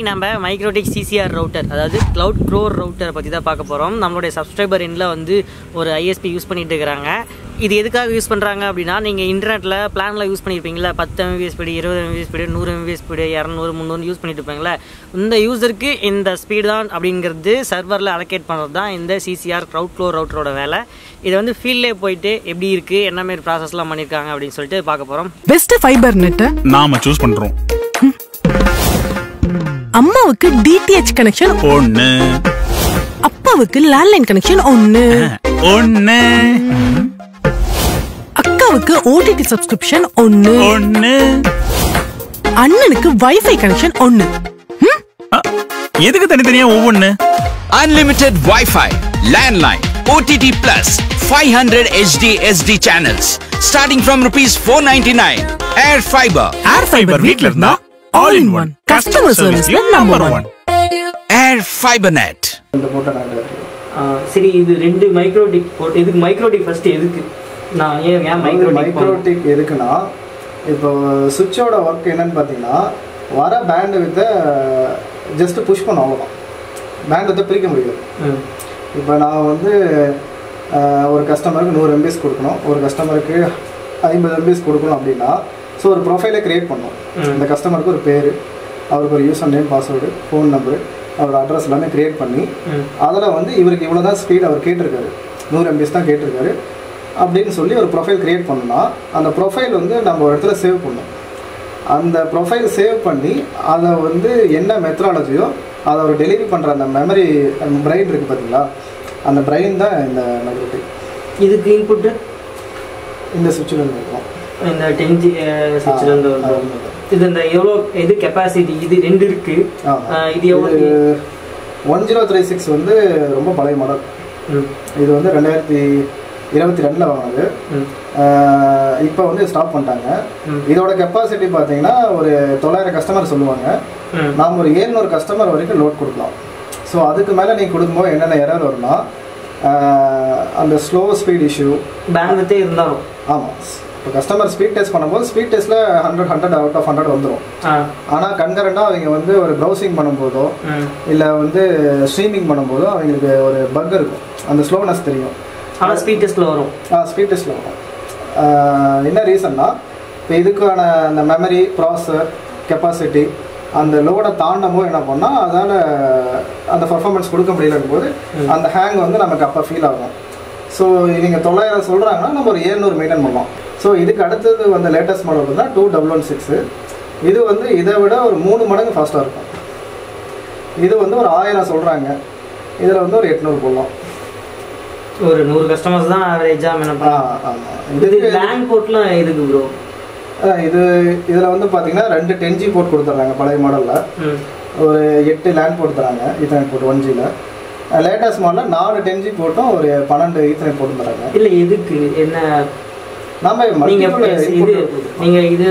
நம்ம MikroTik CCR router அதாவது cloud core ரவுட்டரை பற்றி தான் பார்க்க போகிறோம் நம்மளுடைய சப்ஸ்கிரைபர் எண்ணில் வந்து ஒரு ஐஎஸ்பி யூஸ் பண்ணிட்டு இருக்கிறாங்க இது எதுக்காக யூஸ் பண்ணுறாங்க அப்படின்னா நீங்கள் இன்டர்நெட்டில் பிளானில் யூஸ் பண்ணியிருப்பீங்களா பத்து எம்பிஎஸ் ஸ்பீடு இருபது எம்பிஎஸ் ஸ்பீடு நூறு எம்பிஎஸ் ஸ்பீடு இரநூறு முந்நூறு யூஸ் பண்ணிட்டு இருப்பீங்களா இந்த யூசருக்கு இந்த ஸ்பீடு தான் அப்படிங்கிறது சர்வரில் அலோகேட் பண்ணுறது தான் இந்த சிசிஆர் க்ளவுட் க்ளோர் ரவுட்டரோட வேலை இதை வந்து ஃபீல்ட்லேயே போயிட்டு எப்படி இருக்குது என்ன மாதிரி ப்ராசஸ்லாம் பண்ணியிருக்காங்க அப்படின்னு சொல்லிட்டு பார்க்க போகிறோம் பெஸ்ட் ஃபைபர் நெட் நாம சூஸ் பண்றோம் அம்மாவுக்கு டிடிஹெச் கனெக்ஷன் ஒண்ணு அப்பாவுக்கு லேண்ட்லைன் கனெக்ஷன் ஒன்னு ஒண்ணு அக்காவுக்கு ஓடிடி சப்ஸ்கிரிப்ஷன் ஒன்னு ஒண்ணு அண்ணனுக்கு வைஃபை கனெக்ஷன் ஒன்னு ம்? அ, எதுக்கு தனித்தனியா ஒவ்வொன்னு Unlimited Wi-Fi, landline, OTT Plus, 500 HD SD channels, starting from rupees 499. Air Fiber, Air Fiber வீட்ல இருந்தா all in one customer service number one Air FiberNet. இந்த போட்டோ நாங்கள் சரி இது ரெண்டு மைக்ரோடிக் போட்டு இதுக்கு மைக்ரோடிக் ஃபர்ஸ்ட் எதுக்கு நான் ஏன் ஏன் மைக்ரோடிக் மைக்ரோடிக் எதுக்குன்னா இப்போ சுவிட்சோட ஒர்க் என்னன்னு பார்த்தீங்கன்னா வர பேண்டு வித்தை ஜஸ்ட் புஷ் பண்ண அவ்வளோதான் பேண்ட் வித்தை பிரிக்க முடியாது இப்போ நான் வந்து அஹ், ஒரு கஸ்டமருக்கு நூறு எம்பிஎஸ் கொடுக்கணும் ஒரு கஸ்டமருக்கு ஐம்பது எம்பிஎஸ் கொடுக்கணும் அப்படின்னா ஸோ ஒரு ப்ரொஃபைலை க்ரியேட் பண்ணணும் இந்த கஸ்டமருக்கு ஒரு பேர் அவருக்கு ஒரு user name password phone number அவரோட அட்ரஸ் எல்லாமே க்ரியேட் பண்ணி அதில் வந்து இவருக்கு இவ்வளோ தான் ஸ்பீட் அவர் கேட்டிருக்காரு நூறு எம்பிஎஸ் தான் கேட்டிருக்காரு அப்படின்னு சொல்லி ஒரு ப்ரொஃபைல் க்ரியேட் பண்ணோம்னா அந்த ப்ரொஃபைல் வந்து நம்ம ஒரு இடத்துல சேவ் பண்ணணும் அந்த ப்ரொஃபைல் சேவ் பண்ணி அதை வந்து என்ன மெத்தடாலஜியோ அதை ஒரு டெலிவரி பண்ணுற அந்த மெமரி பிரெயின் இருக்குது பார்த்தீங்களா அந்த பிரெயின் தான் இந்த மெக்ரோட்டிக் இதுக்கு இன்புட்டு இந்த சுவிட்சில் இருக்கும் இந்த டென் ஜி சுவிட்சில் இருந்து ஆ, வருது இது இந்த எவ்வளோ இது கெப்பாசிட்டி இது ரெண்டு இருக்கு ஆமா. ஆ, இது எவ்வளோ ஒன் ஜீரோ த்ரீ சிக்ஸ் வந்து ரொம்ப பழைய மாடல் ம், இது வந்து ரெண்டாயிரத்தி இருபத்தி ரெண்டில் வாங்கினது ம், இப்போ வந்து ஸ்டாப் பண்ணிட்டாங்க ம். இதோட கெப்பாசிட்டி பார்த்தீங்கன்னா ஒரு தொள்ளாயிரம் கஸ்டமர் சொல்லுவாங்க ம். நாம் ஒரு ஏழ்நூறு கஸ்டமர் வரைக்கும் லோட் கொடுக்கலாம் ஸோ அதுக்கு மேலே நீங்கள் கொடுக்கும்போது என்னென்ன எரர் வரும்னா ஆஹ், அந்த ஸ்லோ ஸ்பீட் இஷ்யூ பேண்ட்வித்தே இருந்தாலும் ஆமாம் இப்போ கஸ்டமர் ஸ்பீட் டெஸ்ட் பண்ணும்போது ஸ்பீட் டெஸ்ட்டில் hundred hundred out of hundred வந்துடும் ஆ ஆனால் கன்கரண்டாக அவங்க வந்து ஒரு ப்ரௌசிங் பண்ணும்போதோ ம் இல்லை வந்து ஸ்ட்ரீமிங் பண்ணும்போதோ அவங்களுக்கு ஒரு பக் இருக்கும் அந்த ஸ்லோனஸ் தெரியும் ஆனால் ஸ்பீட் டெஸ்ட்டில் வரும் ஸ்பீட் டெஸ்ட்டில் வரும் ஆஹ் என்ன ரீசன்னா இப்போ இதுக்கான அந்த மெமரி ப்ராசர் கெப்பாசிட்டி அந்த லோடை தாண்டமோ என்ன பண்ணால் அதால் அந்த பர்ஃபார்மன்ஸ் கொடுக்க முடியலங்கும் போது அந்த ஹேங் வந்து நமக்கு அப்போ ஃபீல் ஆகும் ஸோ இவங்க தொள்ளாயிரம் சொல்கிறாங்கன்னா நம்ம ஒரு ஏழ்நூறு மெயின்டைன் பண்ணலாம் ஸோ இதுக்கு அடுத்தது வந்து லேட்டஸ்ட் மாடல் பார்த்தீங்கன்னா டூ டபுள் ஒன் சிக்ஸு இது வந்து இதை விட ஒரு மூணு மடங்கு ஃபாஸ்ட்டாக இருக்கும் இது வந்து ஒரு ஆயிரம் சொல்கிறாங்க இதில் வந்து ஒரு எட்நூறு போடலாம் ஒரு நூறு கஸ்டமர்ஸ் தான் ஆவரேஜாக என்ன ஆ பண்ணலாம் ஆமாம் இது இதுக்கு லேண்ட் போர்ட்லாம் எதுக்கு ப்ரோ அதான் இது இதில் வந்து பார்த்தீங்கன்னா ரெண்டு டென் ஜி போர்ட் கொடுத்துட்றாங்க பழைய மாடலில் ம் ஒரு எட்டு லேண்ட் போர்ட் தராங்க ஈத்தனைட் போர்ட் ஒன் ஜியில் லேட்டஸ்ட் மாடலில் நாலு டென் ஜி போர்ட்டும் ஒரு பன்னெண்டு ஈத்தனைட் போர்ட்டும் தராங்க இல்லை எதுக்கு என்ன நம்ம நீங்க multiple பேச- input இது இருக்குது. நீங்க இது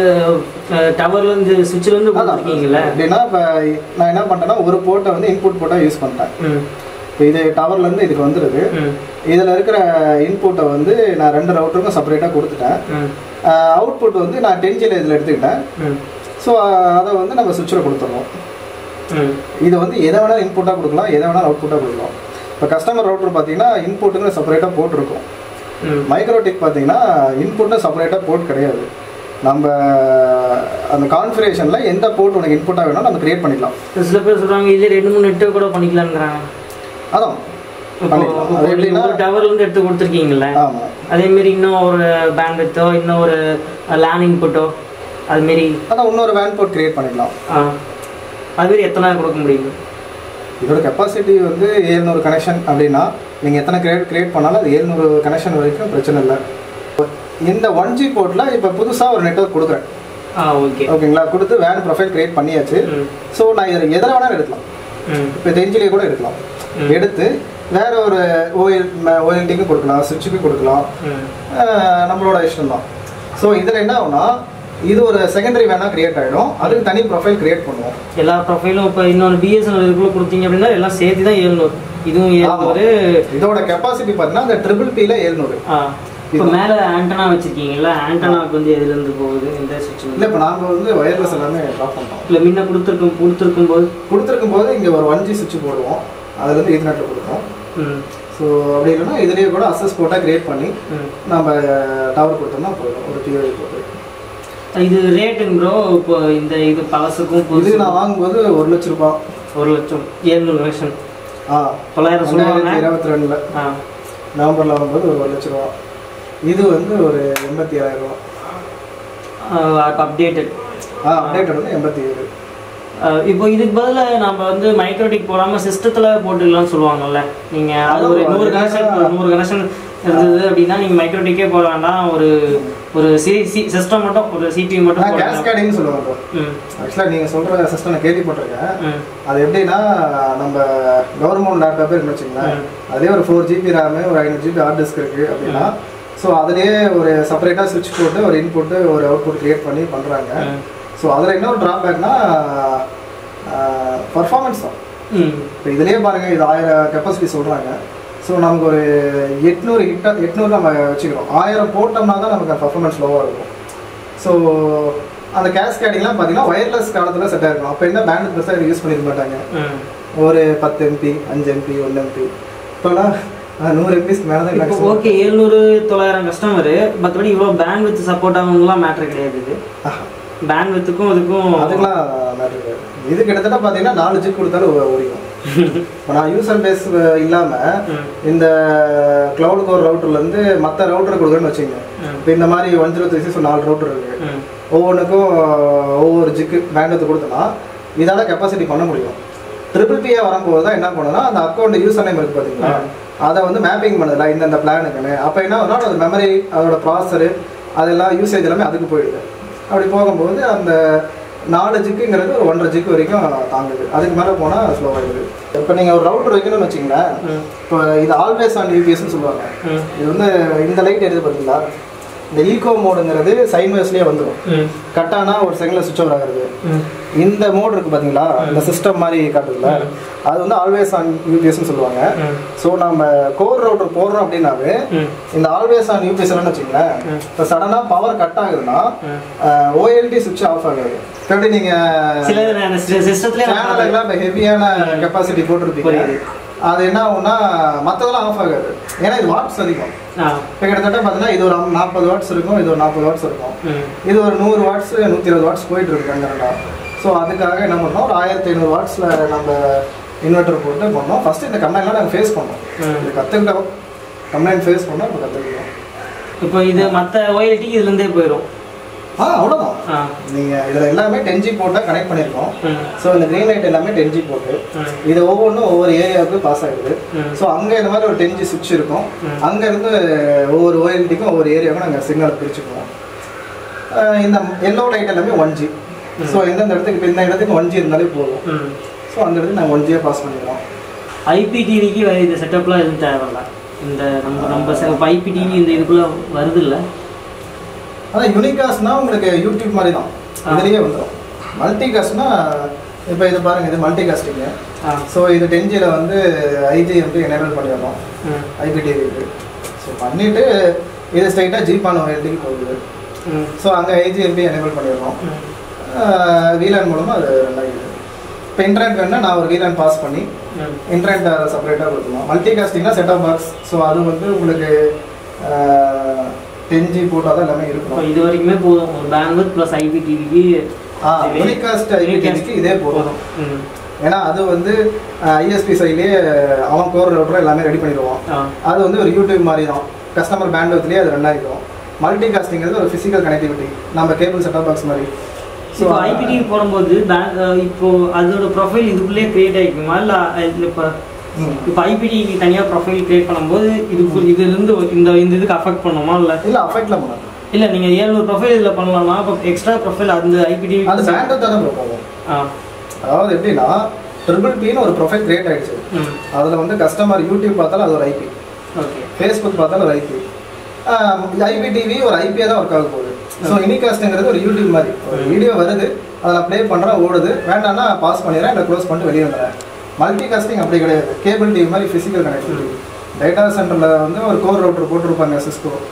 டவர்ல இருந்து சுவிட்ச்ல இருந்து கொடுத்துருக்கீங்கல்ல அப்படின்னா இப்போ நான் என்ன பண்ணிட்டேன்னா ஒரு போர்ட்டை வந்து இன்புட் போர்ட்டாக யூஸ் பண்ணிட்டேன் ம் இப்போ இது டவர்லேருந்து இதுக்கு வந்துடுது ம் இதில் இருக்கிற இன்புட்டை வந்து நான் ரெண்டு ரவுட்டருக்கும் செப்பரேட்டாக கொடுத்துட்டேன் ம் அவுட்புட் வந்து நான் டென் ஜியில் இதில் எடுத்துக்கிட்டேன் ம் ஸோ அதை வந்து நம்ம சுவிட்சில் கொடுத்துட்றோம் ம் இது வந்து எதை வேணாலும் இன்புட்டாக கொடுக்கலாம் எதை வேணாலும் அவுட்புட்டாக கொடுக்கலாம் இப்போ கஸ்டமர் ரவுட்டர் பார்த்தீங்கன்னா இன்புட்டுன்னு செப்பரேட்டாக போட்டிருக்கும் ம் மைக்ரோடிக் பார்த்தீங்கன்னா இன்புட்னு செப்பரேட்டாக போர்ட் கிடையாது நம்ம அந்த கான்ஃபிகரேஷனில் எந்த போர்ட் உனக்கு இன்புட்டாக வேணாலும் நம்ம கிரியேட் பண்ணிக்கலாம் சில பேர் சொல்றாங்க இது ரெண்டு மூணு நெட்டு கூட பண்ணிக்கலாம்ங்கிறாங்க அதான் இப்போ பண்ணிக்கலாம் அது இப்போ எப்படின்னா ஒரு டவர்ல இருந்து எடுத்து கொடுத்துருக்கீங்கல்ல ஆமாம் அதே மாதிரி இன்னும் ஒரு பேண்ட் வித்தோ இன்னும் ஒரு லேன் இன்புட்டோ அது மாரி அதான் இன்னொரு வேன் போர்ட் கிரியேட் பண்ணிக்கலாம் ஆ அது மாதிரி எத்தனை கொடுக்க முடியும் இதோட கெப்பாசிட்டி வந்து ஏழ்நூறு கனெக்ஷன் அப்படின்னா நீங்கள் எத்தனை கிரியேட் கிரியேட் பண்ணாலும் அது ஏழ்நூறு கனெக்ஷன் வரைக்கும் பிரச்சனை இல்லை இந்த ஒன் ஜி போர்ட்டில் இப்போ புதுசாக ஒரு நெட்ஒர்க் கொடுக்குறேன் ஆ ஓகே ஓகேங்களா கொடுத்து வேன் ப்ரொஃபைல் கிரியேட் பண்ணியாச்சு ம் ஸோ நான் இதில் எதில் வேணாலும் எடுக்கலாம் ம் இப்போ தெஞ்சிலே கூட எடுக்கலாம் எடுத்து வேற ஒரு ஓஎல் ஓஎல்டிக்கு கொடுக்கலாம் சுவிட்சுக்கு கொடுக்கலாம் ம் அஹ் நம்மளோட இஷ்டம் தான் ஸோ இதில் என்ன ஆகும்னா இது ஒரு செகண்டரி வேணா கிரியேட் ஆகிடும் அதுக்கு தனி ப்ரொஃபைல் கிரியேட் பண்ணுவோம் எல்லா ப்ரொஃபைலும் இப்போ இன்னொரு பிஎஸ்என்எல் இதுக்குள்ள கொடுத்தீங்க அப்படின்னா எல்லாம் சேர்த்து தான் ஏழ்நூறு இதுவும் ஏழ்நூறு இதோட கெப்பாசிட்டி பார்த்தீங்கன்னா அந்த ட்ரிபிள் பியில் ஏழ்நூறு ஆ இப்போ மேலே ஆண்டனா வச்சிருக்கீங்கல்ல ஆண்டனாவுக்கு வந்து எதுலேருந்து போகுது இந்த சுவிட்ச் இல்லை இப்போ நாங்கள் வந்து ஒயர்லெஸ் எல்லாமே ட்ராப் பண்ணிட்டோம் இல்லை முன்ன கொடுத்துருக்கும் கொடுத்துருக்கும் போது கொடுத்துருக்கும் போது இங்கே ஒரு ஒன் ஜி சுவிட்ச் போடுவோம் அதுலேருந்து ஈத்தர்நெட்டில் கொடுப்போம் ம் ஸோ அப்படி இல்லைன்னா இதுலேயே கூட அசஸ் போட்டால் கிரியேட் பண்ணி ம் நம்ம டவர் கொடுத்தோம்னா போயிடும் ஒரு டிவி போட்டு இது ரேட்டுங்க ப்ரோ இப்போ இந்த இது பழசுக்கும் இது புதுசு நான் வாங்கும்போது ஒரு லட்ச ரூபாய் ஒரு லட்சம் ஏழ்நூறு வருஷம் ஆ தொள்ளாயிரம் சொல்லுவாங்க ரெண்டாயிரத்தி இருபத்தி ரெண்டில் ஆ நவம்பரில் வாங்கும்போது ஒரு ஒரு லட்ச ரூபா இது வந்து ஒரு எண்பத்தி ஏழாயிரம் ரூபா அப்டேட்டட் ஆ அப்டேட் வந்து எண்பத்தி ஏழு இப்போ இதுக்கு பதிலாக நம்ம வந்து மைக்ரோடிக் போடாமல் சிஸ்டத்தில் போட்டுக்கலாம்னு சொல்லுவாங்கல்ல நீங்கள் அது ஒரு அதான் நூறு கனெக்ஷன் ஒரு நூறு கனெக்ஷன் இருந்தது அப்படின்னா நீங்கள் மைக்ரோடிக்கே போட வேண்டாம் ஒரு ஒரு சி சி சிஸ்டம் மட்டும் ஒரு சிபியூ மட்டும் நான் போடலாம். கேஸ்கேடிங்னு சொல்லுவேன் ப்ரோ ம் ஆக்சுவலாக நீங்கள் சொல்கிற சிஸ்டம் நான் கேள்விப்பட்டிருக்கேன் ம் அது எப்படின்னா நம்ம கவர்மெண்ட் லேப்டாப் இருக்குன்னு வச்சுங்களேன் ம். அதுலேயே ஒரு ஃபோர் ஜிபி ரேமு ஒரு ஐநூறு ஜிபி ஹார்ட் டிஸ்க் இருக்குது அப்படின்னா ஸோ அதுலேயே ஒரு செப்பரேட்டாக சுவிட்ச் போட்டு ஒரு இன்புட்டு ஒரு அவுட்புட் கிரியேட் பண்ணி பண்ணுறாங்க ம். ஸோ அதில் என்ன ஒரு ட்ராபேக்னா பர்ஃபார்மன்ஸ் தான் ம் இப்போ இதுலேயே பாருங்கள் இது ஆயிரம் கெப்பாசிட்டி சொல்கிறாங்க ஸோ நமக்கு ஒரு எட்நூறு கிட்ட எட்நூறு நம்ம வச்சுக்கிறோம் ஆயிரம் போட்டோம்னா தான் நமக்கு பர்ஃபார்மன்ஸ் லோவாக இருக்கும் ஸோ அந்த கேஸ் கேடிங்லாம் பார்த்தீங்கன்னா ஒயர்லெஸ் காலத்தில் செட் ஆகிருக்கும் அப்போ என்ன பேண்ட் பெருசாக யூஸ் பண்ணிருக்க மாட்டாங்க ம் ஒரு பத்து எம்பி அஞ்சு எம்பி ஒன்று எம்பி இப்போலாம் அஹ், நூறு எம்பிஸ்க்கு மேலே தான் இப்போ maximum. ஓகே ஏழ்நூறு தொள்ளாயிரம் கஸ்டமரு மற்றபடி இவ்வளோ பேண்ட் வித் சப்போர்ட் ஆகுங்கலாம் மேட்ரு கிடையாது இது ஆஹா, பேண்ட் வித்துக்கும் இதுக்கும் அதுக்கெல்லாம் மேட்டர் கிடையாது இது கிட்டத்தட்ட பார்த்தீங்கன்னா நாலு ஜிக் கொடுத்தாலும் ஓ- ஓடிடும் இப்போ நான் யூசர் பேஸ் இல்லாமல் ம். இந்த க்ளவுட் கோர் ரவுட்டர்லேருந்து மற்ற ரவுட்டர் கொடுக்குறேன்னு வச்சுங்க ம். இப்போ இந்த மாதிரி ஒன் ஜீரோ த்ரீ சிக்ஸ் நாலு ரவுட்டர் இருக்குது ம் ஒவ்வொன்றுக்கும் ஒவ்வொரு ஜிக்கு பேண்டத்து கொடுத்தோன்னா இதால் கெப்பாசிட்டி பண்ண முடியும் ட்ரிபிள் பிஏ வரும்போது தான் என்ன பண்ணுன்னா அந்த அக்கௌண்ட் யூசர் நேம் இருக்குது பார்த்தீங்களா அதை வந்து மேப்பிங் பண்ணுதுல இந்தந்த பிளானுக்குன்னு அப்போ என்ன ஆகுதுன்னா அது மெமரி அதோட ப்ராசரு அதெல்லாம் யூசேஜ் எல்லாமே அதுக்கு போயிடுது அப்படி போகும்போது அந்த நாலு ஜிக்குங்கிறது ஒரு ஒன்றரை ஜிக்கு வரைக்கும் தாங்குது அதுக்கு மேலே போனால் ஸ்லோவாகிடுது இப்போ நீங்கள் ஒரு ரவுட்டர் வைக்கணும்னு வச்சிங்களேன் ம். இப்போ இது ஆல்வேஸ் ஆன் யூபிஎஸ்னு சொல்லுவாங்க ம். இது வந்து இந்த லைட் எடுத்து பார்த்தீங்களா இந்த ஈகோ மோடுங்கிறது சைன்வேஸ்லேயே வந்துடும் ம் கட்டானா ஒரு செகண்டில் சுவிட்ச் ஓவர் ஆகுறது ம் இந்த மோட் இருக்கு பார்த்தீங்களா இந்த சிஸ்டம் மாதிரி காட்டுதுல அது வந்து ஆல்வேஸ் ஆன் யூபிஎஸ்னு சொல்லுவாங்க ம். ஸோ நம்ம கோர் ரவுட்டர் போடுறோம் அப்படின்னாவே ம் இந்த ஆல்வேஸ் ஆன் யூபிஎஸ் வச்சுங்களேன் இப்போ சடனாக பவர் கட் ஆகுதுன்னா ஓஎல்டி சுவிட்ச் ஆஃப் ஆகுது இப்போ எப்படி சில நீங்கள் சிஸ்டத்துலேயே சேனலுக்குலாம் இப்போ ஹெவியான கெப்பாசிட்டி போட்டிருப்பீங்க புரியுது. அது என்ன ஆகும்னா மற்றதெல்லாம் ஆஃப் ஆகாது ஏன்னா இது வாட்ஸ் அதிகம் ஆ இப்போ கிட்டத்தட்ட பார்த்தீங்கன்னா இது ஒரு நாற்பது வாட்ஸ் இருக்கும் இது ஒரு நாற்பது வாட்ஸ் இருக்கும் ம் இது ஒரு நூறு வாட்ஸ் நூற்றி இருபது வாட்ஸ் போயிட்டு இருக்கு கண்டா ஸோ அதுக்காக என்ன பண்ணோம் ஒரு ஆயிரத்தி ஐநூறு வாட்ஸில் நம்ம இன்வெர்ட்டர் போட்டு பண்ணோம் ஃபர்ஸ்ட் இந்த கம்ப்ளைண்ட்லாம் நாங்கள் ஃபேஸ் பண்ணோம் ம். இது கற்றுக்கிட்டோம் கம்ப்ளைண்ட் ஃபேஸ் பண்ணோம் இப்போ கற்றுக்கிட்டோம் இப்போ இது மற்ற ஒயல்டி இதுலேருந்தே போயிடும் ஆ அவ்வளோதான் ஆ நீங்கள் இதில் எல்லாமே டென் ஜி போட்டால் கனெக்ட் பண்ணியிருக்கோம் ம் ஸோ இந்த க்ரீன் லைட் எல்லாமே டென் ஜி போட்டு ம் இது ஒவ்வொன்றும் ஒவ்வொரு ஏரியாவுக்கு பாஸ் ஆகிடுது ம். ஸோ அங்கே இந்த மாதிரி ஒரு டென் ஜி சுவிட்ச் இருக்கும் ம். அங்கேருந்து ஒவ்வொரு ஓஎல்டிக்கும் ஒவ்வொரு ஏரியாவுக்கும் நாங்கள் சிக்னல் பிரிச்சுக்குவோம் அஹ் இந்த எல்லோ லைட் எல்லாமே ஒன் ஜி ஸோ எந்தெந்த இடத்துக்கு இப்போ இந்த இடத்துக்கு ஒன் ஜி இருந்தாலே போதும் ம் ஸோ அந்த இடத்துக்கு நாங்கள் ஒன் ஜியை பாஸ் பண்ணிடுவோம் ஐபிடிவிக்கு இந்த செட்டப்லாம் எதுவும் தேவையில்ல இந்த நம்ம நம்ம செ- இப்போ ஐபிடிவி இந்த இதுக்குள்ளே வருது இல்லை ஆனால் யூனிகாஸ்ட்னா உங்களுக்கு யூடியூப் மாதிரி தான் ஆ. இதுலேயே வந்துடும் மல்டி காஸ்ட்னா இப்போ இது பாருங்கள் இது மல்டி காஸ்டிங்க ஆ ஸோ இது டென் ஜியில் வந்து ஐஜிஎம்பி எனேபிள் பண்ணிடணும் ம் ஐபிடிவிக்கு ஸோ பண்ணிவிட்டு இது ஸ்ட்ரைட்டாக ஜிபான் ஓஎல்டிக்கு போகுது ம் ஸோ அங்கே ஐஜிஎம்பி எனேபிள் பண்ணிடுறோம் ம் வீலான் மூலமாக அது ரெண்டாகிடுது இப்போ இன்டர்நெட் வேணுன்னா நான் ஒரு வீலான் பாஸ் பண்ணி ம் இன்டர்நெட் செப்பரேட்டாக கொடுத்துருவோம் மல்டி காஸ்டிங்னா செட் ஆஃப் பாக்ஸ் ஸோ அது வந்து உங்களுக்கு டென் ஜி போட்டால் தான் எல்லாமே இப்போ இருக்கும் இது வரைக்குமே போதும் ஒரு பேண்ட்வித் ப்ளஸ் ஐபிடிவிக்கு ஆ யூனிகாஸ்ட் ஐபிடிக்கு இதே போதும் ம் ஏன்னா அது வந்து ஐஎஸ்பி சைட்லேயே அவன் கோர் ரவுட்டர் எல்லாமே ரெடி பண்ணிடுவான் ஆ அது வந்து ஒரு யூடியூப் மாதிரி தான் கஸ்டமர் பேண்ட்வித்லேயே அது ரெண்டாயிடும் மல்டி காஸ்டிங்கிறது ஒரு ஃபிசிக்கல் கனெக்டிவிட்டி நம்ம கேபிள் செட்டப் பாக்ஸ் மாதிரி ஸோ இப்போ ஐபிடிவி போடும்போது பேங்க் இப்போ அதோட ப்ரொஃபைல் இதுக்குள்ளேயே கிரியேட் ஆகிக்குமா இல்லை இப்போ இப்போ ஐபிடிக்கு தனியாக ப்ரொஃபைல் கிரியேட் பண்ணும்போது இதுக்கு இதுலேருந்து இந்த இந்த இதுக்கு அஃபெக்ட் பண்ணுமா இல்லை இல்லை அஃபெக்ட்லாம் பண்ணாது இல்லை நீங்கள் ஏழ்நூறு ப்ரொஃபைல் இதில் பண்ணலாம்னா இப்போ எக்ஸ்ட்ரா ப்ரொஃபைல் அந்த ஐபிடி அது பேண்ட்வித் தான் ப்ரோ போகும் ஆ அதாவது எப்படின்னா ட்ரிபிள் பின்னு ஒரு ப்ரொஃபைல் கிரியேட் ஆயிடுச்சு ம் அதில் வந்து கஸ்டமர் யூடியூப் பார்த்தாலும் அது ஒரு ஐபி ஓகே ஃபேஸ்புக் பார்த்தாலும் ஒரு ஐபி ஐபி டிவி ஒரு ஐபியாக தான் ஒர்க் ஆக போகுது ஸோ இனிகாஸ்ட்ங்கிறது ஒரு யூடியூப் மாதிரி ஒரு வீடியோ வருது அதில் ப்ளே பண்ணுறேன் ஓடுது வேண்டாம்னா பாஸ் பண்ணிடுறேன் இல்லை க்ளோஸ் பண்ணிட்டு வெளியே வந்துடுறேன் மல்டி காஸ்டிங் அப்படி கிடையாது கேபிள் டிவி மாதிரி ஃபிசிக்கல் கனெக்டிவிட்டி டேட்டா சென்டரில் வந்து ஒரு கோர் ரவுட்டர் போட்டிருப்பாங்க சிஸ்கோ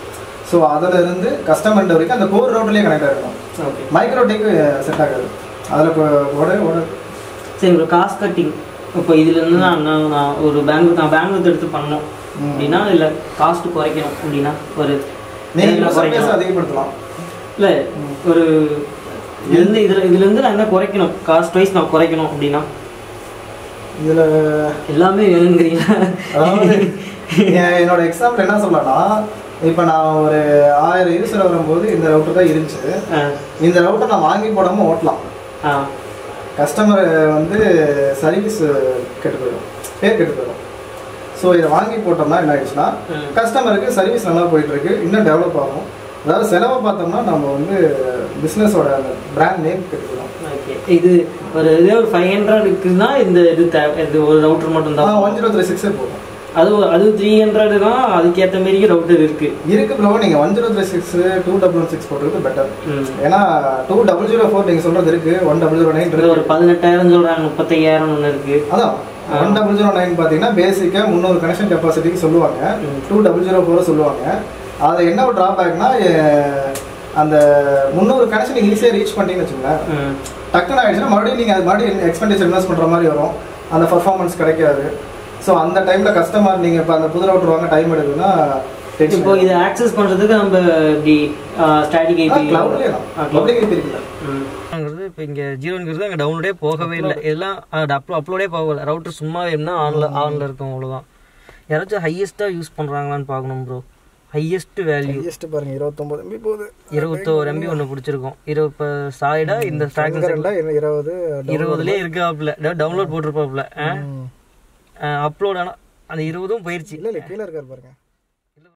ஸோ அதில் இருந்து கஸ்டமர் வரைக்கும் அந்த கோர் ரவுட்லேயே கனெக்ட் ஆகிருக்கும் ஓகே மைக்ரோ டேக்கு செட் ஆகாது அதில் இப்போ உட உட சரி ப்ரோ காஸ்ட் கட்டிங் இப்போ இதுலேருந்து நான் நான் நான் ஒரு பேங்க் நான் பேங்க் எடுத்து பண்ணோம் அப்படின்னா இல்லை காஸ்ட் குறைக்கணும் அப்படின்னா ஒரு நீங்கள் எதுல சர்வீஸ் குறைக்கணும் அதிகப்படுத்தலாம் இல்லை ஒரு இதுலேருந்து இதில் இதுலேருந்து நான் என்ன குறைக்கணும் காஸ்ட் வைஸ் நான் குறைக்கணும் அப்படின்னா இதில் எல்லாமே வேணுங்கிறீங்களா அதாவது என் என்னோட எக்ஸாம்பிள் என்ன சொல்லலாம்னா இப்போ நான் ஒரு ஆயிரம் யூசர் வரும்போது இந்த ரவுட்டர் தான் இருந்துச்சு ஆ இந்த ரவுட்டர் நான் வாங்கி போடாமல் ஓட்டலாம் ஆ கஸ்டமர் வந்து சர்வீஸ் கெட்டு போயிடும் பேர் கெட்டு போயிடும் ஸோ இதை வாங்கி போட்டோம்னா என்ன ஆயிடுச்சுன்னா ம். கஸ்டமருக்கு சர்வீஸ் நல்லா போயிட்டு இருக்கு இன்னும் டெவலப் ஆகும் அதாவது செலவை பார்த்தோம்னா நம்ம வந்து பிஸ்னஸோட அந்த பிராண்ட் நேம் கெட்டு போயிடும் ஓகே இது ஒரு இதே ஒரு ஃபைவ் ஹண்ட்ரட் இருக்குன்னா இந்த இது தேவை இது ஒரு ரவுட்டர் மட்டும் தான் ஒன் ஜீரோ த்ரீ சிக்ஸே போகும் அது அது த்ரீ ஹண்ட்ரட் தான் அதுக்கேற்ற மாரி ரவுட்டர் இருக்கு இருக்கு ப்ரோ நீங்கள் one zero three six two double six போட்டுருக்கு பெட்டர் ம். ஏன்னா டூ டபுள் ஜீரோ ஃபோர் நீங்கள் சொல்கிறது இருக்கு ஒன் டபுள் ஜீரோ நைன் இது ஒரு பதினெட்டாயிரம் சொல்றாங்க முப்பத்தையாயிரம் ஒன்று இருக்கு அதான் ஒன் டபுள் ஜீரோ நைன் பார்த்தீங்கன்னா பேசிக்காக முந்நூறு கனெக்ஷன் கெப்பாசிட்டிக்கு சொல்லுவாங்க ம். டூ டபுள் ஜீரோ ஃபோர் சொல்லுவாங்க அதில் என்ன ஒரு ட்ராபேக்னா அந்த முந்நூறு கனெக்ஷன் நீங்கள் ஈஸியாக ரீச் பண்ணிட்டீங்கன்னு வச்சுக்கோங்களேன் ம். டக்குன்னு ஆயிடுச்சுன்னா மறுபடியும் நீங்கள் அது மறுபடியும் எக்ஸ்பெண்டிச்சர் இன்வெஸ்ட் பண்ணுற மாதிரி வரும் அந்த பர்ஃபார்மன்ஸ் கிடைக்காது ஸோ அந்த டைமில் கஸ்டமர் நீங்கள் இப்போ அந்த புது ரவுட்டர் வாங்க டைம் எடுக்குதுன்னா இப்போ இதை ஆக்சஸ் பண்றதுக்கு நம்ம இப்படி ஸ்டாட்டிக் ஐபி க்ளவுட்லேயே தான் பப்ளிக் இருக்குல்ல ங்கிறது இப்போ இங்கே ஜீரோங்கிறது அங்கே டவுன்லோடே போகவே இல்லை இதெல்லாம் அப்லோ அப்லோடே போகல ரவுட்டர் சும்மா வேணும்னா ஆனில் ஆனில் இருக்கும் அவ்வளோதான் யாராச்சும் ஹையஸ்ட்டாக யூஸ் பண்ணுறாங்களான்னு பார்க்கணும் ப்ரோ ஹையஸ்ட் வேல்யூ ஜஸ்ட் பாருங்க இருபத்தொம்பது எம்பி போகுது இருபத்தோரு எம்பி ஒன்று பிடிச்சிருக்கோம் இருபது இப்போ சாலிடா இந்த ஃப்ராக்ஷன்ஸ் ரெண்டா இருபது இருபதுலேயே இருக்காப்புல டவுன்லோட் போட்டிருப்பாப்புல அப்லோட் ஆனால் அந்த இருபதும் போயிடுச்சு இல்லை இல்லை கீழே இருக்காரு பாருங்க